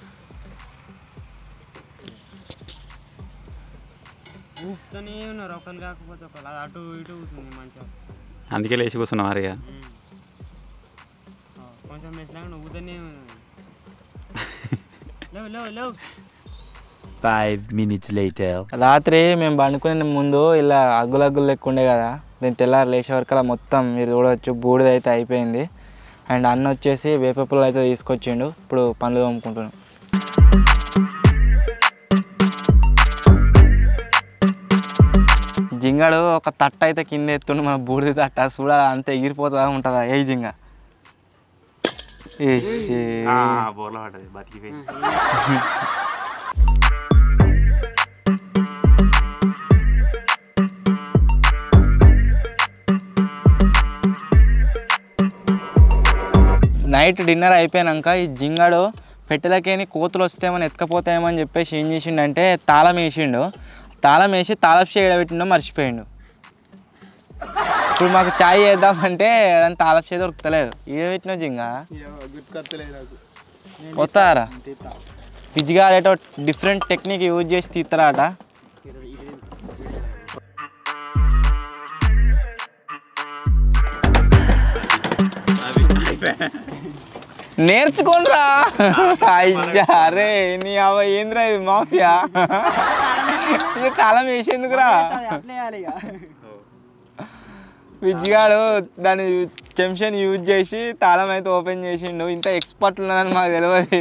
ఊపుతూనే ఉన్నారు ఒకరు కాకపోతే ఒకరు అది అటు ఇటు ఊతుంది మంచిగా అందుకే లేచి కూర్చున్నాం మరి ఇక కొంచెం మెసినాక ఊతూనే లేవు లేవు లేవు Five minutes later. రాత్రి మేము పండుకునే ముందు ఇలా అగ్గులు అగ్గులు లెక్క ఉండే కదా నేను తెల్లారి లేచే వరకు అలా మొత్తం మీరు చూడవచ్చు బూడిద అయితే అయిపోయింది అండ్ అన్న వచ్చేసి వేప పుల్లలు అయితే తీసుకొచ్చిండు ఇప్పుడు పనులు తోముకుంటున్నాం జింగడు ఒక తట్ట అయితే కింద ఎత్తుండు మన బూడిద తట్ట చూడ అంత ఎగిరిపోతుందా ఉంటుందా ఏ జింగ ఏషే. బోర్లో పడ్డది బతికిపోయింది నైట్ డిన్నర్ అయిపోయాక ఈ జింగాడు పెట్టెలకేని కోతులు వస్తేమని ఎత్తుకపోతాయేమని చెప్పేసి ఏం చేసిండంటే తాళం వేసిండు తాళం వేసి తాళపు చేయడ పెట్టిండో మర్చిపోయిండు ఇప్పుడు మాకు చాయ్ చేద్దామంటే దాని తాళపు చేయి దొరుకుతలేదు ఏ పెట్టినావు జింగా వస్తారా పిచ్చిగా ఆడేటో డిఫరెంట్ టెక్నిక్ యూజ్ చేసి తీస్తారట నేర్చుకోనరా అయ్యా అరే నీ అవ ఏంద్రా ఇది మాఫియా ఇది తాళం వేసేందుకురా అట్లే వేయాలి ఇక విజ్జిగాడు దాని చెంషన్ యూజ్ చేసి తాళం అయితే ఓపెన్ చేసిండు ఇంత ఎక్స్పర్ట్ ఉన్నదని మాకు తెలియదు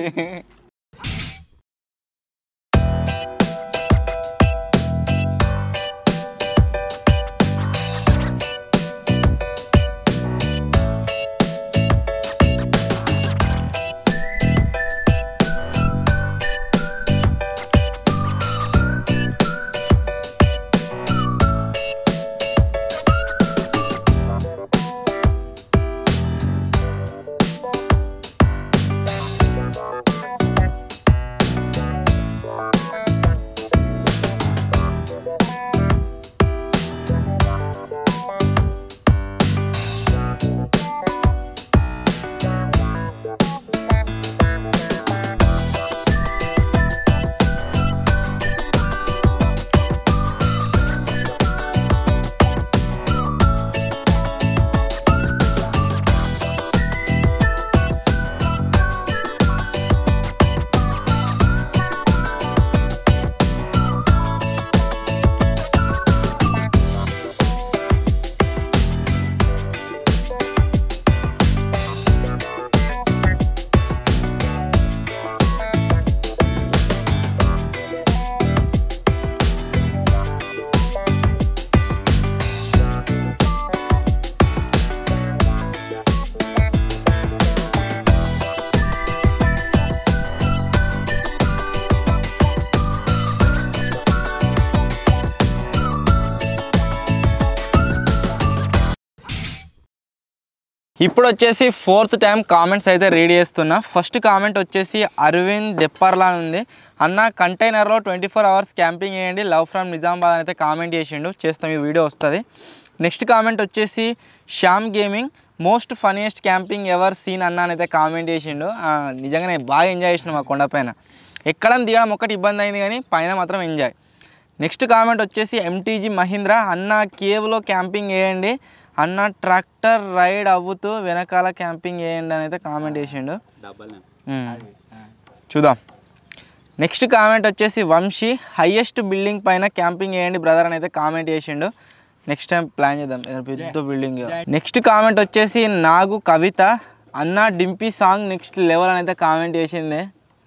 ఇప్పుడు వచ్చేసి ఫోర్త్ టైం కామెంట్స్ అయితే రీడ్ చేస్తున్నా ఫస్ట్ కామెంట్ వచ్చేసి అరవింద్ దెప్పర్లా అని ఉంది అన్న కంటైనర్లో ట్వంటీ ఫోర్ అవర్స్ క్యాంపింగ్ చేయండి లవ్ ఫ్రమ్ నిజామాబాద్ అని అయితే కామెంట్ చేసిండు చేస్తాం ఈ వీడియో వస్తుంది నెక్స్ట్ కామెంట్ వచ్చేసి Shyam gaming most funniest camping ever seen అన్న అని అయితే కామెంట్ చేసిండు ఆ, నిజంగానే బాగా ఎంజాయ్ చేసినాం ఆ కొండపైన ఎక్కడం దిగడం ఒక్కటి ఇబ్బంది అయింది కానీ పైన మాత్రం ఎంజాయ్ నెక్స్ట్ కామెంట్ వచ్చేసి ఎంటీజీ మహీంద్రా అన్న కేవ్లో క్యాంపింగ్ వేయండి అన్న ట్రాక్టర్ రైడ్ అవ్వుతూ వెనకాల క్యాంపింగ్ వేయండి అని అయితే కామెంట్ చేసిండు ఉమ్. చూద్దాం నెక్స్ట్ కామెంట్ వచ్చేసి వంశీ హయ్యెస్ట్ బిల్డింగ్ పైన క్యాంపింగ్ వేయండి బ్రదర్ అని అయితే కామెంట్ చేసిండు నెక్స్ట్ టైం ప్లాన్ చేద్దాం ఏదైనా పెద్ద బిల్డింగ్ నెక్స్ట్ కామెంట్ వచ్చేసి నాగు కవిత అన్న డింపీ సాంగ్ నెక్స్ట్ లెవెల్ అని అయితే కామెంట్ చేసింది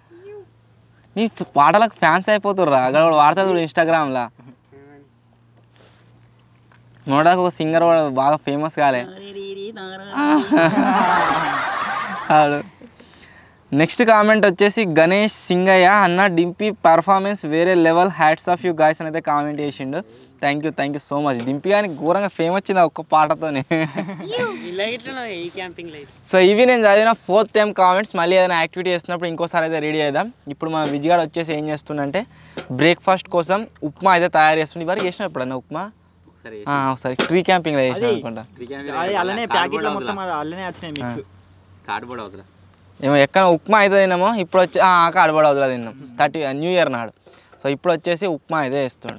నీ పాటలకు ఫ్యాన్స్ అయిపోతుర్రా అక్కడ వాడు వాడతాడు చూడు ఇన్స్టాగ్రామ్లో నోడాకు ఒక సింగర్ వాడు బాగా ఫేమస్ కాలే ఆడు నెక్స్ట్ కామెంట్ వచ్చేసి గణేష్ సింగయ్య అన్న డింపీ పర్ఫార్మెన్స్ వేరే level hats off you guys అని అయితే కామెంట్ చేసిండు thank you thank you so much Dimpi కానీ ఘోరంగా ఫేమ్ వచ్చింది ఆ ఒక్క పాటతోనే ఇలా ఇట్లా ఈ క్యాంపింగ్ లైఫ్ సో ఇవి నేను చదివిన ఫోర్త్ టైం కామెంట్స్ మళ్ళీ ఏదైనా యాక్టివిటీ చేస్తున్నప్పుడు ఇంకోసారి అయితే రెడీ చేద్దాం ఇప్పుడు మన విజయగాడు వచ్చేసి ఏం చేస్తుండంటే బ్రేక్ఫాస్ట్ కోసం ఉప్మా అయితే తయారు చేస్తుంది ఇవరకు చేసిన ఎప్పుడన్నా ఉప్మా ఆ, ఒకసారి ట్రీ క్యాంపింగ్ చేసిన అనుకుంటా అది అలానే ప్యాకెట్లో మొత్తం అది అలానే వచ్చినాయి మిక్స్ కార్డ్బోర్డ్ అవసరం ఏమో ఎక్కడ ఉప్మా అయితే తిన్నామో ఇప్పుడు వచ్చి కాడబడి వదిలే తిన్నాం థర్టీ న్యూ ఇయర్ నాడు సో ఇప్పుడు వచ్చేసి ఉప్మా అయితే వేస్తుండు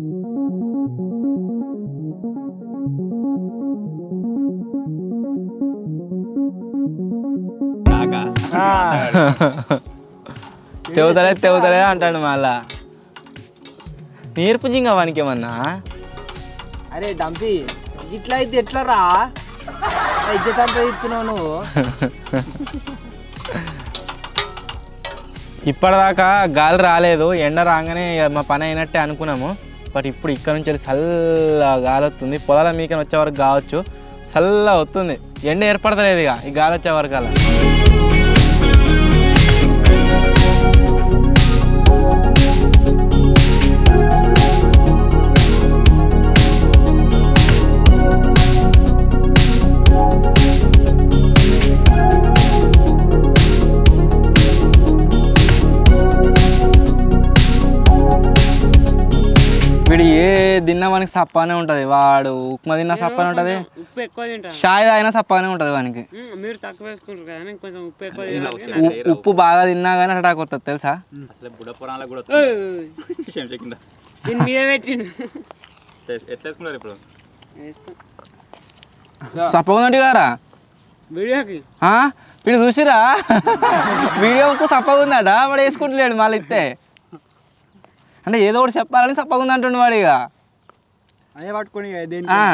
తెవుతలే తెవుతలే అంటాడు మళ్ళా నేర్పు జింగ వానికి ఏమన్నా అరే డంపి ఇట్లా అయితే ఎట్లా రా ఇజ్జత్ అంతా ఇస్తున్నావు నువ్వు ఇప్పటిదాకా గాలి రాలేదు ఎండ రాగానే ఇక మా పని అయినట్టే అనుకున్నాము బట్ ఇప్పుడు ఇక్కడ నుంచి చల్ల గాలి వస్తుంది పొలాల మీకని వచ్చే వరకు కావచ్చు చల్ల వస్తుంది ఎండ ఏర్పడతలేదు ఇక ఈ గాలి వచ్చే వరకు అలా వీడు ఏ తిన్న వానికి సప్పనే ఉంటుంది వాడు ఉప్మా తిన్నా సప్పనే ఉంటుంది ఉప్పు ఎక్కువ తింటాను షాయ్ తాగినా సప్పనే ఉంటుంది వానికి ఉమ్, మీరు తక్కువ వేసుకుంటారు కదా నేను కొంచెం ఉప్పు ఎక్కువ తినాలి ఉ- ఉప్పు బాగా తిన్నా కానీ అటాక్ వస్తుంది తెలుసా అసలు బుడ పురాణాలకు కూడా ఓయ్, వస్తుంది. చెంచా కింద దీని మీద పెట్టిండు ఎట్లా వేసుకున్నారు ఇప్పుడు వేసుకో. సప్పగా ఉందంటే గారా వీడియోకి వీడు చూసిరా వీడియోకు సప్పగా ఉందట వాడు వేసుకుంటలేడు మళ్ళీ ఇస్తే అంటే ఏదో ఒకటి చెప్పాలని సప్పగా ఉంది అంటుండు వాడు ఇక అదే పట్టుకొని ఇక దేని ఆ.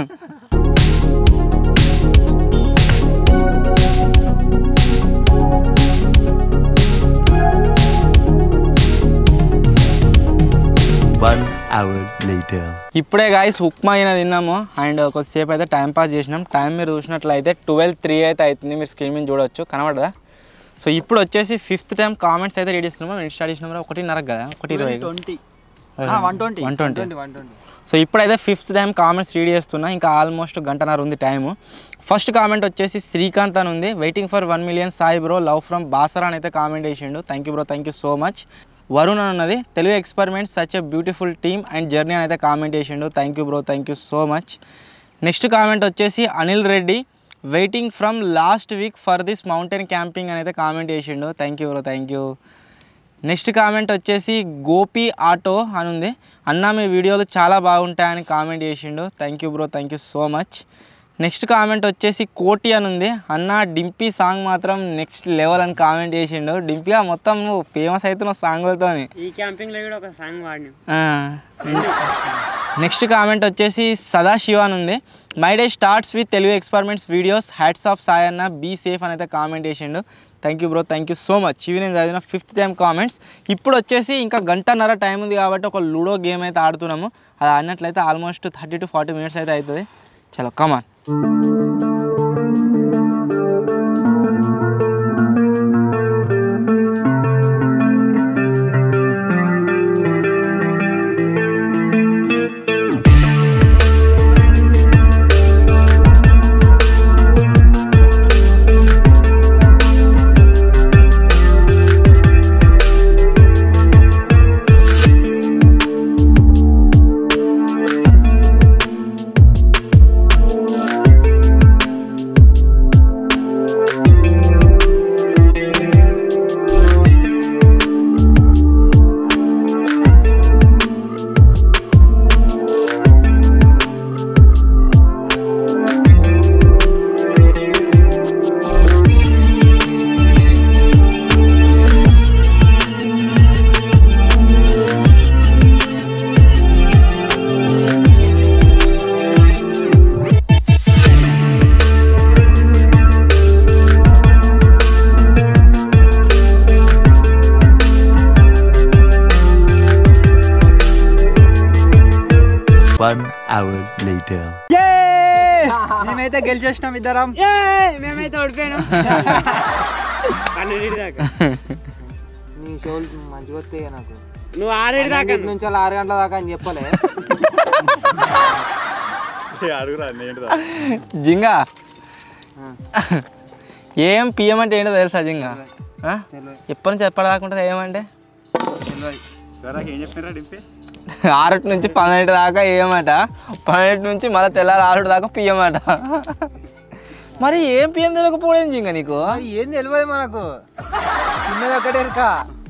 One hour later. ఇప్పుడే గాయస్ ఉప్మా అయినా తిన్నాము అండ్ కొద్దిసేపు అయితే టైం పాస్ చేసినాం టైం మీరు చూసినట్లయితే ట్వెల్వ్ త్రీ అయితే అవుతుంది మీరు స్క్రీన్ మీద చూడొచ్చు కనబడదా సో ఇప్పుడు వచ్చేసి ఫిఫ్త్ టైం కామెంట్స్ అయితే రెడీ చేస్తున్నాము నేను స్టార్ట్ చేసినాము ఒకటిన్నర కదా ఒకటి ఇరవై twenty one twenty one twenty so ఇప్పుడైతే ఫిఫ్త్ టైం కామెంట్స్ రీడ్ చేస్తున్నా ఇంకా ఆల్మోస్ట్ గంటన్నర ఉంది టైము ఫస్ట్ కామెంట్ వచ్చేసి శ్రీకాంత్ అని ఉంది waiting for one million Sai bro love from Basara అని అయితే కామెంట్ చేసిండు thank you bro thank you so much Varun అని ఉన్నది Telugu experiment such a beautiful team and journey అని అయితే కామెంట్ చేసిండు thank you bro thank you so much next comment వచ్చేసి Anil Reddy waiting from last week for this mountain camping అని అయితే comment చేసిండు thank you bro thank you next comment వచ్చేసి Gopi auto అని ఉంది అన్న మీ వీడియోలు చాలా బాగుంటాయని కామెంట్ చేసిండు thank you bro thank you so much next comment వచ్చేసి కోటి అని ఉంది అన్న డింపీ సాంగ్ మాత్రం నెక్స్ట్ లెవెల్ అని కామెంట్ చేసిండు డింపీగా మొత్తం నువ్వు ఫేమస్ అవుతున్నావు సాంగ్లతోని ఈ క్యాంపింగ్ లో కూడా ఒక సాంగ్ వాడినాం నెక్స్ట్ కామెంట్ వచ్చేసి సదాశివ అని ఉంది my day starts with Telugu experiments videos hats off Sai అన్న బీ సేఫ్ అని అయితే కామెంట్ చేసిండు thank you bro thank you so much ఇవి నేను చదివిన ఫిఫ్త్ టైం కామెంట్స్ ఇప్పుడు వచ్చేసి ఇంకా గంటన్నర టైం ఉంది కాబట్టి ఒక లూడో గేమ్ అయితే ఆడుతున్నాము అది ఆడినట్లయితే almost thirty to forty minutes అయితే అవుతుంది చలో కమాన్ One hour later. మేమైతే గెలిచేసినాం ఇద్దరం ఏయ్, మేమైతే ఓడిపోయాం పన్నెండు దాకా నీ షోలు మంచిగా వస్తాయి నాకు నువ్వు ఆరేడు దాకా పన్నెండింటి నుంచి అలా ఆరు గంటల దాకా అని చెప్పలే అడుగురా ఏంటిదా జింగా ఏం పిఎం అంటే ఏంటో తెలుసా జింగా ఆ? ఎప్పటి నుంచి ఎప్పటిదాకా ఏమంటే ఏం చెప్పారా డింపి ఆరుటి నుంచి పన్నెండు దాకా ఏమట పన్నెండు నుంచి మళ్ళీ తెల్లారి ఆరుటి దాకా పియ్యమట మరి ఏం పియ్యం తెలియకపోవడం జింగా నీకు మరి ఏం తెలియదు మనకు చిన్నది ఒకటే ఎరుక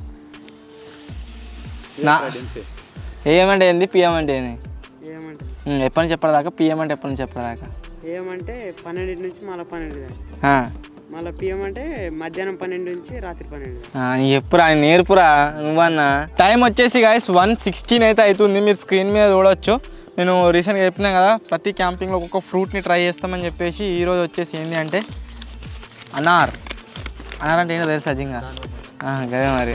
నా ఏమంటే ఏంది పిఎం అంటే ఏంది ఏమంటే ఉమ్, ఎప్పటి నుంచి ఎప్పటిదాకా పిఎం అంటే ఎప్పటి నుంచి ఎప్పటిదాకా ఏమంటే పన్నెండింటి నుంచి మళ్ళీ పన్నెండు దాకా ఆ, మళ్ళీ పిఎం అంటే మధ్యాహ్నం పన్నెండు నుంచి రాత్రి పన్నెండు దాకా ఆ, నీ ఎప్పురా ఆయన నేర్పురా నువ్వన్నా టైం వచ్చేసి గాయస్ వన్ సిక్స్టీన్ అయితే అవుతుంది మీరు స్క్రీన్ మీద చూడొచ్చు నేను రీసెంట్గా చెప్పినా కదా ప్రతి క్యాంపింగ్లో ఒక్కొక్క ఫ్రూట్ని ట్రై చేస్తామని చెప్పేసి ఈరోజు వచ్చేసి ఏంటి అంటే అనార్ అనార్ అంటే ఏంటో తెలుసా జింగా ఆ, గదే మరి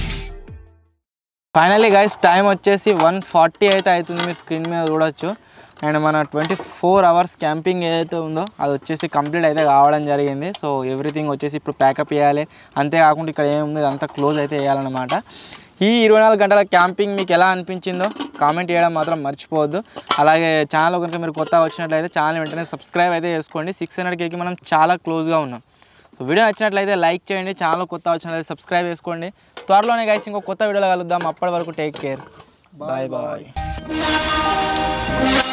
ఫైనల్లీ గైస్ టైం వచ్చేసి వన్ ఫార్టీ అయితే అవుతుంది మీరు స్క్రీన్ మీద చూడొచ్చు అండ్ మన ట్వంటీ ఫోర్ అవర్స్ క్యాంపింగ్ ఏదైతే ఉందో అది వచ్చేసి కంప్లీట్ అయితే కావడం జరిగింది సో ఎవ్రీథింగ్ వచ్చేసి ఇప్పుడు ప్యాకప్ చేయాలి అంతేకాకుండా ఇక్కడ ఏముంది అంతా క్లోజ్ అయితే వేయాలన్నమాట ఈ ఇరవై నాలుగు గంటల క్యాంపింగ్ మీకు ఎలా అనిపించిందో కామెంట్ చేయడం మాత్రం మర్చిపోవద్దు అలాగే ఛానల్ కనుక మీరు కొత్త వచ్చినట్లయితే ఛానల్ వెంటనే సబ్స్క్రైబ్ అయితే చేసుకోండి సిక్స్ హండ్రెడ్కి మనం చాలా క్లోజ్గా ఉన్నాం సో వీడియో నచ్చినట్లయితే లైక్ చేయండి ఛానల్ కొత్త వచ్చినట్లయితే సబ్స్క్రైబ్ చేసుకోండి త్వరలోనే గైస్ ఇంకో కొత్త వీడియోలో కలుద్దాం అప్పటి వరకు టేక్ కేర్ బాయ్ బాయ్